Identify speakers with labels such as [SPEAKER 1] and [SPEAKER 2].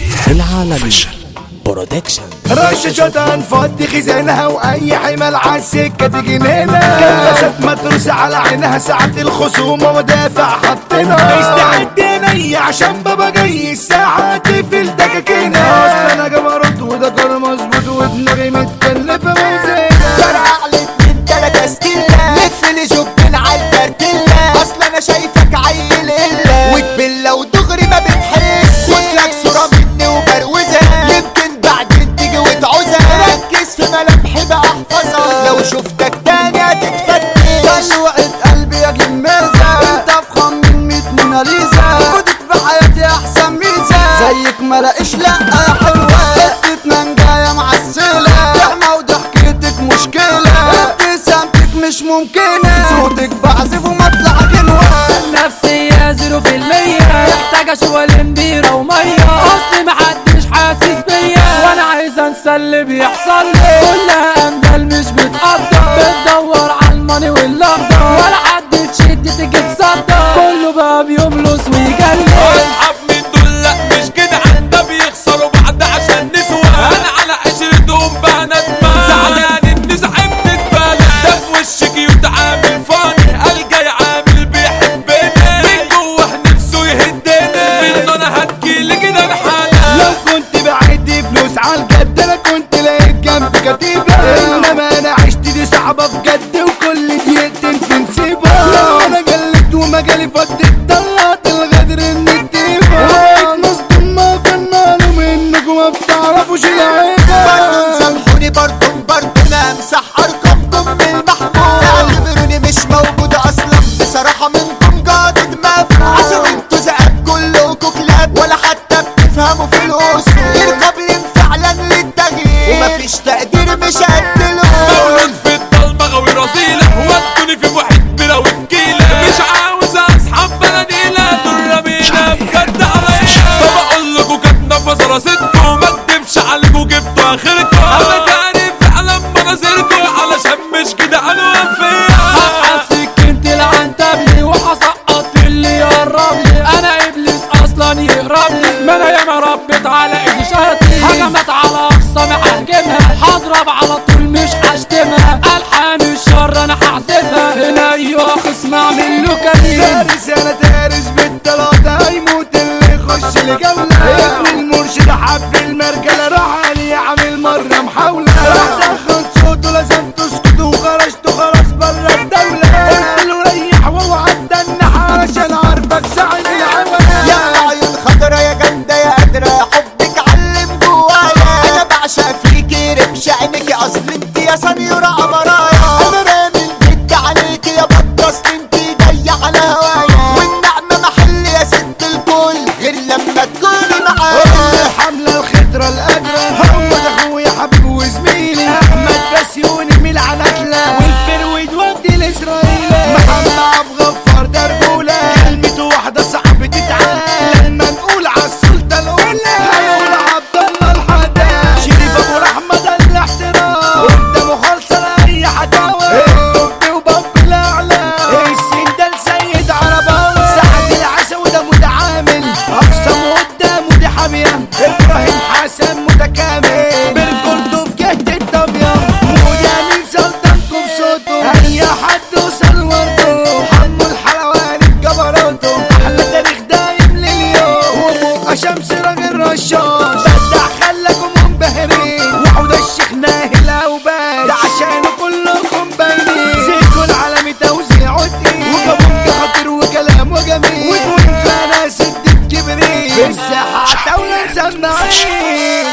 [SPEAKER 1] العالمي برودكشن
[SPEAKER 2] رشاشات هنفضي خزانها واي حمل عالسكة تيجي هنا كلاسات متروسة على عينها ساعة الخصومة ودافع حطينا استعد عيني عشان بابا جاي الساعة تقفل دكاكينا اصل انا جبروت وده كار مظبوط ودماغي متكلفة وزينة
[SPEAKER 3] فرقع لي اتنين تلاتة ستيلا لف لي جبين عالبرتيلا اصل انا شايفك عيل الا وتبلة ودغري ما بتحس خدلك صورة مني وبروزها يمكن بعدين تيجي وتعوزها ركز في ملامحي بقى احفظها لو شفتك تاني هتتفتش
[SPEAKER 4] طلوعت قلبي يا جميزة انت افخم من ميت موناليزا وجودك في حياتي احسن ميزة زيك ما لاقيش لا يا حلوة حتة منجاية معسلة نعمة وضحكتك مشكلة ابتسامتك مش ممكنة صوتك بعزف ومطلع غنوة
[SPEAKER 5] نفسية زيرو في المية محتاجة شوال بيرة ومية أصلي محدش حاسس بيا وأنا عايز أنسى اللي بيحصل لي كلها أمثال مش بتقدر بتدور على الماني والأخضر ولا حد تشد تيجي تصدر كله بقى بيملص ويجلد
[SPEAKER 6] اصحاب من دول لا مش جدعان ده بيخسروا بعض عشان نسوى انا على عشرتهم بنات ما زعلان اني صاحبت زبالة ده في وشك يتعامل فاني الجاي عامل بيحبني من جوه نفسه يهدني منه انا هتجيلي كده الحالة
[SPEAKER 2] لو كنت بعد فلوس عالجد انا كنت لقيت جنبي كتيبة انما انا عشت دي صعبة بجد وكل دقيقتين في نسيبها لو انا جلت ومجالي فضت طلعت الغدر من التيبة وبقيت مصدوم ما كان معلوم انكم ما بتعرفوش
[SPEAKER 3] برضو
[SPEAKER 2] العيبة
[SPEAKER 3] سامحوني برضو برضو انا امسح ارقامكم بالمحمول اعتبروني مش موجود اصلا بصراحة منكم جادد مفهوم عشان انتوا زقاب كلكوا كلاب ولا حتى بتفهموا في الاصول غير قابلين فعلا للتغيير ومفيش تقدير مش قد
[SPEAKER 6] مولود في الضلمة غاوي رصيلة ودوني في محيط بلا وكيلة مش عاوز اصحاب بلديلة دول رمينا بجد عليا طب اقول لكم كانت نفس راستكم ما اكدبش عليكم جبتوا اخركم انا كارف فعلا مناظركم علشان مش كده انا فيا
[SPEAKER 5] هسحب سكينتي العنتبلي وهسقط في اللي يقرب لي انا ابليس اصلا يهرب لي ما انا ياما ربيت على ايدي شهتي هجمت على اقصى محاكمها هضرب على طول مش هشتمها الحان الشر انا هحذفها هنا ايوه خصم اعمل له كمين
[SPEAKER 2] دارس انا دارس بالتلاتة هيموت اللي يخش الجولة ابن المرشد حب المرجلة راح علي عامل مرة محاولة راح دخل صوته لازم تسكتوا وخرجتوا خلاص برا الدولة قلت له ريح واوعى تدنح علشان عارفك سعد العمل
[SPEAKER 3] يا عيون خضرا يا جامدة يا قادرة حبك علم جوايا انا بعشق فيكي رمش عينيكي اصل انت يا سنيورة قمرايا انا رامي الجد عليكي يا بطة اصل انت جاية على هوايا والنعمة محل يا ست الكل غير لما تكوني معايا
[SPEAKER 2] الحملة الخضرة القادرة هو ده اخويا حبيبي وزميلي احمد بسيوني من العناتلة والفرويد ودي الاسرائيلي محمد عبد غفار دربولة كلمته واحدة صعب تتعال لما نقول عالسلطة الاولى هيقول عبد الله الحداد شريف ابو رحمة ده الاحترام قدامه خالصة لاي حداوة الطب وباب الاعلى السين ده السيد عرباوي سعد العسوي ده متعامل اقسم قدامه دي حامية ابراهيم حسن متكامل بالكردو في جهة الطبيعة موداني سلطانكم بصوته اي حد وصل ورده حمو الحلواني بجبروته احلى تاريخ دايم لليوم وابوك شمس راجل رشاش بدع خلاكم منبهرين وعود الشيخ ناهل اوباش ده عشانه كلكم باينين زيكو العالمي توزيع تقيل وجابوك خطير وكلامه جميل وتوين فانا سد الكبريت في الساحة دولة مسمعين